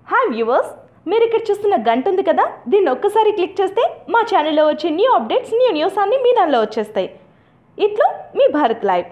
hi viewers మీరు ఇక్కడ చూస్తున్న గంట ఉంది కదా దీన్ని ఒక్కసారి క్లిక్ చేస్తే మా ఛానల్లో వచ్చే న్యూ అప్డేట్స్ న్యూ న్యూస్ అన్నీ మీ దానిలో వచ్చేస్తాయి ఇట్లో మీ భారత్ లైవ్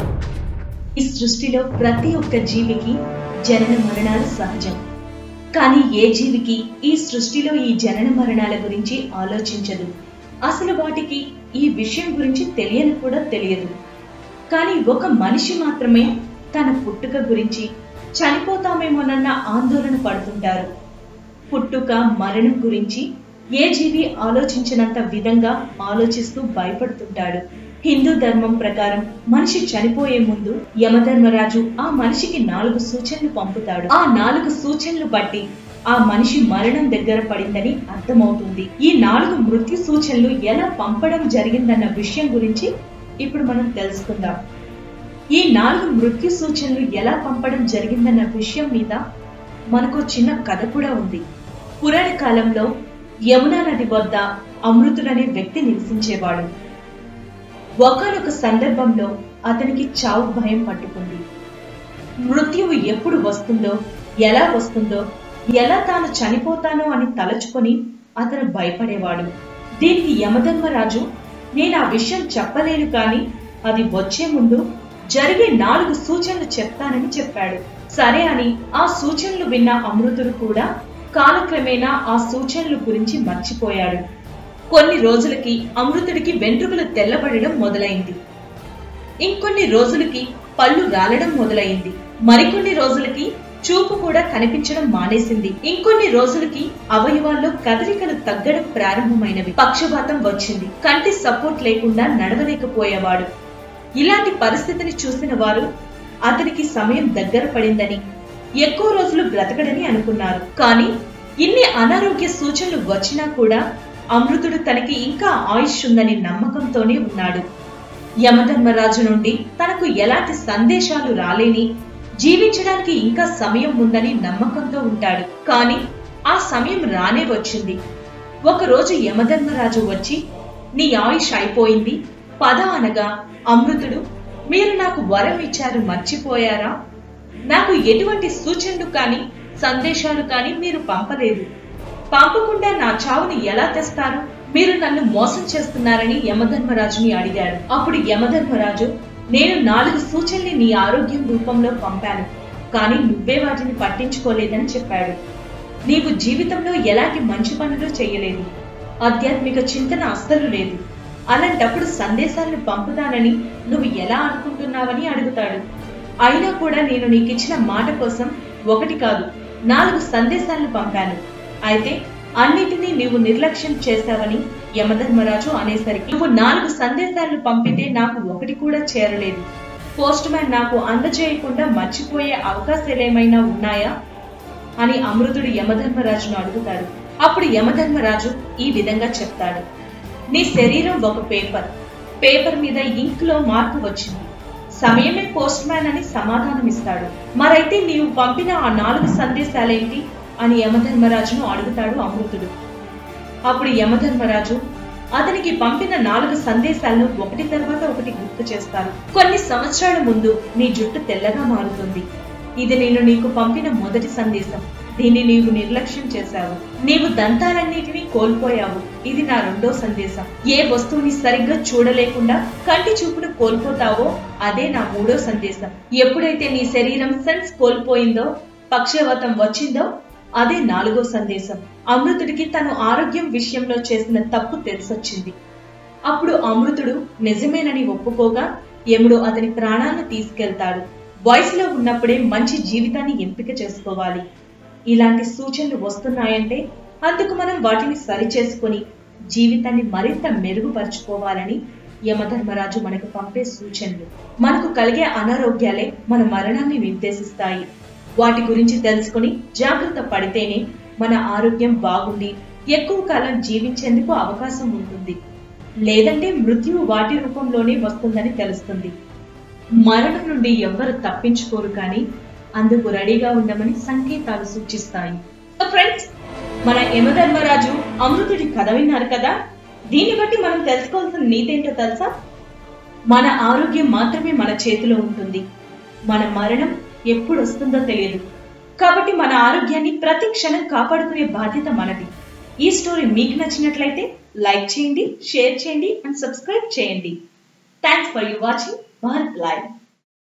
ఈ సృష్టిలో ప్రతి ఒక్క జీవికి జనన మరణాలు సహజం కానీ ఏ జీవికి ఈ సృష్టిలో ఈ జనన మరణాల గురించి ఆలోచించదు అసలు వాటికి ఈ విషయం గురించి తెలియని కూడా తెలియదు కానీ ఒక మనిషి మాత్రమే తన పుట్టుక గురించి చనిపోతామేమోనన్న ఆందోళన పడుతుంటారు పుట్టుక మరణం గురించి ఏ జీవి ఆలోచించినంత విధంగా ఆలోచిస్తూ భయపడుతుంటాడు హిందూ ధర్మం ప్రకారం మనిషి చనిపోయే ముందు యమధర్మరాజు ఆ మనిషికి నాలుగు సూచనలు పంపుతాడు ఆ నాలుగు సూచనలు బట్టి ఆ మనిషి మరణం దగ్గర పడిందని అర్థమవుతుంది ఈ నాలుగు మృత్యు సూచనలు ఎలా పంపడం జరిగిందన్న విషయం గురించి ఇప్పుడు మనం తెలుసుకుందాం ఈ నాలుగు మృత్యు సూచనలు ఎలా పంపడం జరిగిందన్న విషయం మీద మనకు చిన్న కథ కూడా ఉంది పురాణ కాలంలో యమునా నది వద్ద అమృతుడనే వ్యక్తి నివసించేవాడు ఒకనొక సందర్భంలో అతనికి చావు భయం పట్టుకుంది మృత్యువు ఎప్పుడు వస్తుందో ఎలా వస్తుందో ఎలా తాను చనిపోతానో అని తలచుకొని అతను భయపడేవాడు దీనికి యమధర్మరాజు నేను ఆ విషయం చెప్పలేను కానీ అది వచ్చే ముందు జరిగే నాలుగు సూచనలు చెప్తానని చెప్పాడు సరే అని ఆ సూచనలు విన్న అమృతుడు కూడా కాలక్రమేణా ఆ సూచనల గురించి మర్చిపోయాడు కొన్ని రోజులకి అమృతుడికి వెంట్రుకలు తెల్లబడడం మొదలైంది ఇంకొన్ని రోజులకి పళ్ళు రాలడం మొదలైంది మరికొన్ని రోజులకి చూపు కూడా కనిపించడం మానేసింది ఇంకొన్ని రోజులకి అవయవాల్లో కదలికలు తగ్గడం ప్రారంభమైనవి పక్షపాతం వచ్చింది కంటి సపోర్ట్ లేకుండా నడవలేకపోయేవాడు ఇలాంటి పరిస్థితిని చూసిన వారు అతనికి సమయం దగ్గర పడిందని ఎక్కువ రోజులు బ్రతకడని అనుకున్నారు కానీ ఇన్ని అనారోగ్య సూచనలు వచ్చినా కూడా అమృతుడు తనకి ఇంకా ఆయుష్ ఉందని నమ్మకంతోనే ఉన్నాడు యమధర్మరాజు నుండి తనకు ఎలాంటి సందేశాలు రాలేని జీవించడానికి ఇంకా సమయం ఉందని నమ్మకంతో ఉంటాడు కానీ ఆ సమయం రానే వచ్చింది ఒకరోజు యమధర్మరాజు వచ్చి నీ ఆయుష్ అయిపోయింది పద అనగా అమృతుడు మీరు నాకు వరం ఇచ్చారు మర్చిపోయారా నాకు ఎటువంటి సూచనలు కానీ సందేశాలు కానీ మీరు పంపలేదు పంపకుండా నా చావుని ఎలా తెస్తారు మీరు నన్ను మోసం చేస్తున్నారని యమధర్మరాజుని అడిగాడు అప్పుడు యమధర్మరాజు నేను నాలుగు సూచనల్ని నీ ఆరోగ్యం రూపంలో పంపాను కానీ నువ్వే వాటిని పట్టించుకోలేదని చెప్పాడు నీవు జీవితంలో ఎలాంటి మంచి పనులు చేయలేదు ఆధ్యాత్మిక చింతన అస్సలు లేదు అలాంటప్పుడు సందేశాలను పంపుతానని నువ్వు ఎలా అనుకుంటున్నావని అడుగుతాడు అయినా కూడా నేను నీకిచ్చిన మాట కోసం ఒకటి కాదు నాలుగు సందేశాలను పంపాను అయితే అన్నిటినీ నీవు నిర్లక్ష్యం చేశావని యమధర్మరాజు అనేసరికి నువ్వు నాలుగు సందేశాలను పంపితే నాకు ఒకటి కూడా చేరలేదు పోస్ట్ మ్యాన్ నాకు అందజేయకుండా మర్చిపోయే అవకాశాలేమైనా ఉన్నాయా అని అమృతుడు యమధర్మరాజును అడుగుతాడు అప్పుడు యమధర్మరాజు ఈ విధంగా చెప్తాడు నీ శరీరం ఒక పేపర్ పేపర్ మీద ఇంక్ లో మార్పు వచ్చింది సమయమే పోస్ట్ మ్యాన్ అని సమాధానం ఇస్తాడు మరైతే నీవు పంపిన ఆ నాలుగు సందేశాలేంటి అని యమధర్మరాజును అడుగుతాడు అమృతుడు అప్పుడు యమధర్మరాజు అతనికి పంపిన నాలుగు సందేశాలను ఒకటి తర్వాత ఒకటి గుర్తు చేస్తారు కొన్ని సంవత్సరాల ముందు నీ జుట్టు తెల్లగా మారుతుంది ఇది నేను నీకు పంపిన మొదటి సందేశం దీన్ని నీవు నిర్లక్ష్యం చేశావు నీవు దంతాలన్నిటినీ కోల్పోయావు ఇది నా రెండో సందేశం ఏ వస్తువుని సరిగ్గా చూడలేకుండా కంటి చూపును కోల్పోతావో అదే నా మూడో సందేశం ఎప్పుడైతే నీ శరీరం సెన్స్ కోల్పోయిందో పక్షవాతం వచ్చిందో అదే నాలుగో సందేశం అమృతుడికి తను ఆరోగ్యం విషయంలో చేసిన తప్పు తెలిసొచ్చింది అప్పుడు అమృతుడు నిజమేనని ఒప్పుకోగా యముడు అతని ప్రాణాలను తీసుకెళ్తాడు వయసులో ఉన్నప్పుడే మంచి జీవితాన్ని ఎంపిక చేసుకోవాలి ఇలాంటి సూచనలు వస్తున్నాయంటే అందుకు మనం వాటిని సరిచేసుకొని జీవితాన్ని మరింత మెరుగుపరుచుకోవాలని యమధర్మరాజు మనకు పంపే సూచనలు మనకు కలిగే అనారోగ్యాలే మన మరణాన్ని నిర్దేశిస్తాయి వాటి గురించి తెలుసుకుని జాగ్రత్త పడితేనే మన ఆరోగ్యం బాగుండి ఎక్కువ కాలం జీవించేందుకు అవకాశం ఉంటుంది లేదంటే మృత్యువు వాటి రూపంలోనే వస్తుందని తెలుస్తుంది మరణం నుండి ఎవ్వరు తప్పించుకోరు కానీ అందుకు రెడీగా ఉండమని సంకేతాలు సూచిస్తాయి ఫ్రెండ్స్ మన యమధర్మరాజు అమృతుడి కథ విన్నారు కదా దీన్ని బట్టి మనం తెలుసుకోవాల్సిన నీతేంటో తెలుసా మన ఆరోగ్యం మాత్రమే మన చేతిలో ఉంటుంది మన మరణం ఎప్పుడు వస్తుందో తెలియదు కాబట్టి మన ఆరోగ్యాన్ని ప్రతి క్షణం కాపాడుకునే బాధ్యత మనది ఈ స్టోరీ మీకు నచ్చినట్లయితే లైక్ చేయండి షేర్ చేయండి అండ్ సబ్స్క్రైబ్ చేయండి thanks for you watching Bharat live